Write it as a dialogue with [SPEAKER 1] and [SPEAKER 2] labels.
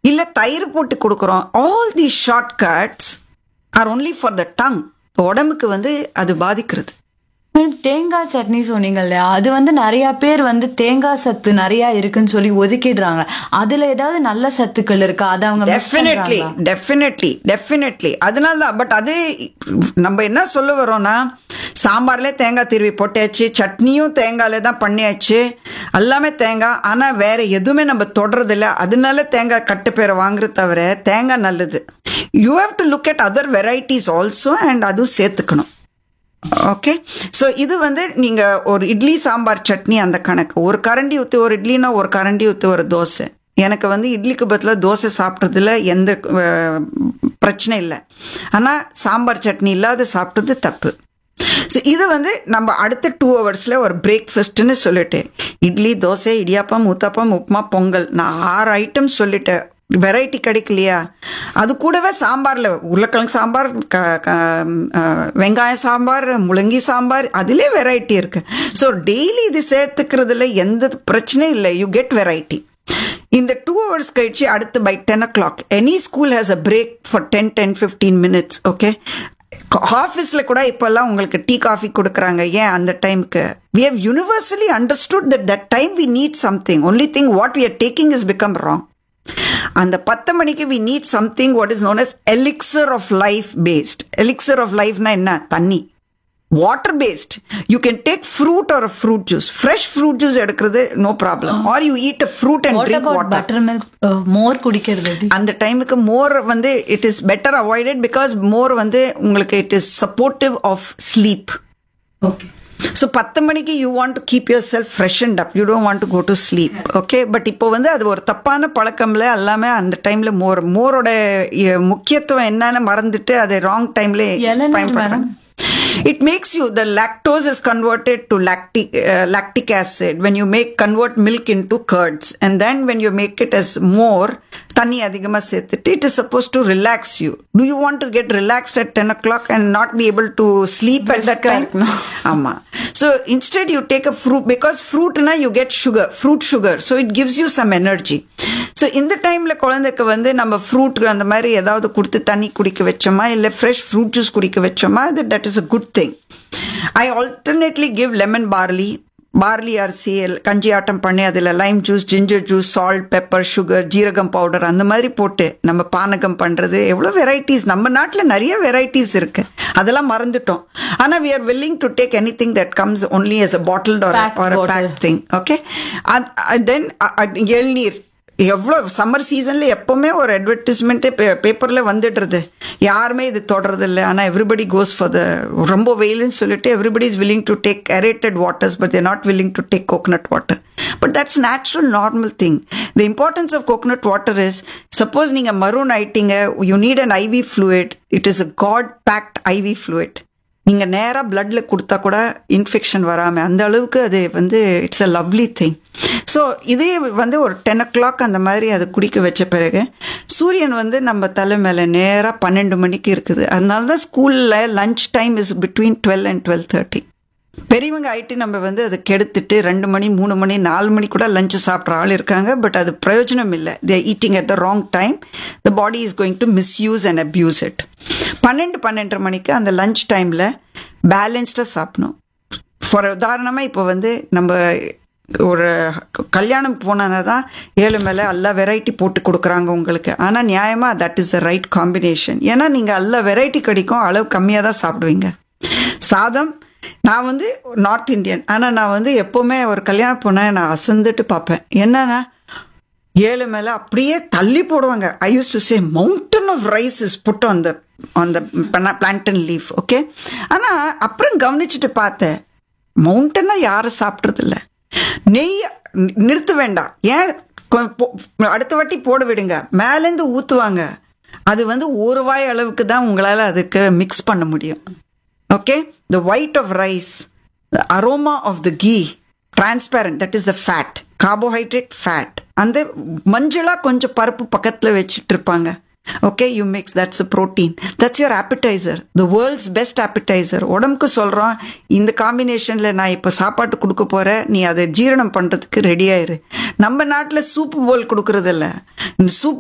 [SPEAKER 1] இல்ல தயிர் போட்டு கொடுக்குறோம் all the short cuts are only for the tongue உடம்புக்கு வந்து அது பாதிக்கிறது
[SPEAKER 2] மேடம், தேங்காய் சட்னி சொன்னீங்க இல்லையா அது வந்து நிறைய பேர் வந்து தேங்காய் சத்து நிறைய இருக்குன்னு சொல்லி ஒதுக்கிடுறாங்க அதுல ஏதாவது நல்ல சத்துக்கள் இருக்கா அதை அவங்க miss
[SPEAKER 1] டெஃபினெட்லி
[SPEAKER 2] பண்றாங்களா?
[SPEAKER 1] டெஃபினெட்லி டெஃபினெட்லி அதனால தான் பட் அது நம்ம என்ன சொல்ல வரோம்னா சாம்பார்ல தேங்காய் திருவி போட்டாச்சு சட்னியும் தேங்காயில தான் பண்ணியாச்சு எல்லாமே தேங்காய் ஆனா வேற எதுவுமே நம்ம தொடறது இல்ல அதனால தேங்காய் கட்டு பேரை வாங்குறது தவிர தேங்காய் நல்லது you have to look at other varieties also and அதுவும் சேர்த்துக்கணும் ஓகே ஸோ இது வந்து நீங்க ஒரு இட்லி சாம்பார் சட்னி அந்த கணக்கு ஒரு கரண்டி ஊற்றி ஒரு இட்லினா ஒரு கரண்டி ஊற்றி ஒரு தோசை எனக்கு வந்து இட்லிக்கு பதிலாக தோசை சாப்பிட்றதுல எந்த அஹ், பிரச்சனை இல்லை ஆனால் சாம்பார் சட்னி இல்லாத சாப்பிட்றது தப்பு ஸோ இது வந்து நம்ம அடுத்த டூ ஹவர்ஸில் ஒரு பிரேக்ஃபாஸ்ட்னு சொல்லிட்டு இட்லி தோசை இடியாப்பம் ஊத்தாப்பம் உப்புமா பொங்கல் நான் ஆறு ஐட்டம் சொல்லிட்டேன் வெரைட்டி கிடைக்கலையா அது கூடவே சாம்பாரில் உருளைக்கிழங்கு சாம்பார் க- க- அஹ், வெங்காய சாம்பார் முள்ளங்கி சாம்பார் அதிலே வெரைட்டி இருக்கு ஸோ டெய்லி இது சேர்த்துக்கிறதுல எந்த பிரச்சனையும் இல்லை யூ கெட் வெரைட்டி இந்த டூ ஹவர்ஸ் கழிச்சு அடுத்து by ten o'clock any school has a break for ten ten fifteen minutes okay ஆஃபீஸில் கூட இப்போல்லாம் உங்களுக்கு டீ காஃபி கொடுக்குறாங்க ஏன் அந்த டைமுக்கு we have universally understood that that time we need something only thing what we are taking is become wrong அந்த பத்து மணிக்கு we need something what is known as elixir of life best elixir of லைஃப்னா என்ன தண்ணி water best you can take fruit or fruit juice fresh fruit juice எடுக்கிறது no problem or you eat a fruit and
[SPEAKER 2] What
[SPEAKER 1] drink
[SPEAKER 2] about
[SPEAKER 1] water
[SPEAKER 2] buttermilk, uh, மோர் குடிக்கிறது எப்படி?
[SPEAKER 1] அந்த டைமுக்கு மோர் வந்து it is better avoided because மோர் வந்து உங்களுக்கு it is supportive of sleep
[SPEAKER 2] Okay.
[SPEAKER 1] So பத்து மணிக்கு you want to keep yourself fresh and up you don't want to go to sleep okay but இப்போ வந்து அது ஒரு தப்பான பழக்கம்ல எல்லாமே அந்த டைம்ல மோர் மோரோட எ, முக்கியத்துவம் என்னன்னு மறந்துட்டு அதை ராங் டைம்ல
[SPEAKER 2] இளநீர்
[SPEAKER 1] பயன்படுறாங்க It makes you the lactose is converted to lactic uh, lactic acid when you make convert milk into curds and then when you make it as more தண்ணி அதிகமா சேர்த்துட்டு it is supposed to relax you do you want to get relaxed at 10 o'clock and not be able to sleep at that time
[SPEAKER 2] correct, no.
[SPEAKER 1] ஆமா so instead you take a fruit because fruit na you get sugar fruit sugar so it gives you some energy so இந்த டைம்ல குழந்தைக்கு வந்து நம்ம fruit அந்த மாதிரி ஏதாவது கொடுத்து தண்ணி குடிக்க வச்சோமா இல்ல ஃப்ரெஷ் ஃப்ரூட் ஜூஸ் குடிக்க வச்சோமா that is a good thing I alternately give lemon barley barley அரிசி எல்- கஞ்சி ஆட்டம் பண்ணி அதில் lime juice ginger juice salt pepper sugar ஜீரகம் பவுடர் அந்த மாதிரி போட்டு நம்ம பானகம் பண்ணுறது எவ்வளோ வெரைட்டிஸ் நம்ம நாட்டில் நிறைய வெரைட்டிஸ் இருக்கு அதெல்லாம் மறந்துட்டோம் ஆனால் we are willing to take anything that comes only as a bottled or
[SPEAKER 2] Packed
[SPEAKER 1] or a
[SPEAKER 2] bottle.
[SPEAKER 1] packed thing okay then இளநீர் எவ்வளோ சம்மர் சீசன்ல எப்பவுமே ஒரு அட்வர்டைஸ்மெண்ட் பேப்பர்ல வந்துடுறது யாருமே இது தொடறது இல்லை ஆனால் எவ்ரிபடி கோஸ் ஃபார் த ரொம்ப வெயில்னு சொல்லிட்டு everybody is willing to take aerated waters but they're not willing to take coconut water but that's natural normal thing the importance of coconut water is suppose நீங்க maroon ஆயிட்டீங்க you need an IV fluid it is a god packed IV fluid நீங்க நேரா பிளட்ல கொடுத்தா கூட infection வராம அந்த அளவுக்கு அது வந்து it's a lovely thing so இதே வந்து ஒரு டென் ஓ கிளாக் அந்த மாதிரி அது குடிக்க வச்ச பிறகு சூரியன் வந்து நம்ம தலை மேல நேரா பன்னெண்டு மணிக்கு இருக்குது அதனால தான் ஸ்கூல்ல lunch time is between twelve and twelve thirty பெரியவங்க ஆயிட்டு நம்ம வந்து அதை கெடுத்துட்டு ரெண்டு மணி மூணு மணி நாலு மணி கூட லஞ்ச் சாப்பிட்ற ஆள் இருக்காங்க பட் அது பிரயோஜனம் இல்லை they eating at the wrong time the body is going to misuse and abuse it பன்னெண்டு பன்னெண்டரை மணிக்கு அந்த லஞ்ச் டைமில் பேலன்ஸ்டாக சாப்பிடணும் ஃபார் உதாரணமாக இப்போ வந்து நம்ம ஒரு கல்யாணம் போனா தான் ஏழு மேலே எல்லா வெரைட்டி போட்டு கொடுக்குறாங்க உங்களுக்கு ஆனால் நியாயமாக that is the right combination ஏன்னா நீங்கள் எல்லா வெரைட்டி கிடைக்கும் அளவு கம்மியாக தான் சாப்பிடுவீங்க சாதம் நான் வந்து நார்த் இந்தியன் ஆனால் நான் வந்து எப்போவுமே ஒரு கல்யாணம் போனேன் நான் அசந்துட்டு பார்ப்பேன் என்னன்னா ஏழு மேலே அப்படியே தள்ளி போடுவாங்க I use to say mountain of rice is put on the on the plantain leaf okay ஆனால் அப்புறம் கவனிச்சுட்டு பார்த்தேன் மவுண்டனா யாரும் சாப்பிட்றதில்ல நெய் நி- நிறுத்த வேண்டாம் ஏன் கொ- போ- அடுத்த வாட்டி போட விடுங்க மேலேருந்து ஊற்றுவாங்க அது வந்து ஒரு வாய் அளவுக்கு தான் உங்களால் அதுக்கு மிக்ஸ் பண்ண முடியும் okay the white of rice the aroma of the ghee transparent that is the fat carbohydrate fat அந்த மஞ்சளா கொஞ்சம் பருப்பு பக்கத்துல வச்சுட்டு இருப்பாங்க okay you mix that's a protein that's your appetizer the world's best appetizer உடம்புக்கு சொல்றோம் இந்த காம்பினேஷன்ல நான் இப்போ சாப்பாட்டு கொடுக்க போறேன் நீ அதை ஜீரணம் பண்றதுக்கு ரெடி ஆயிரு நம்ம நாட்டில் சூப் போல் கொடுக்கறது இல்ல சூப்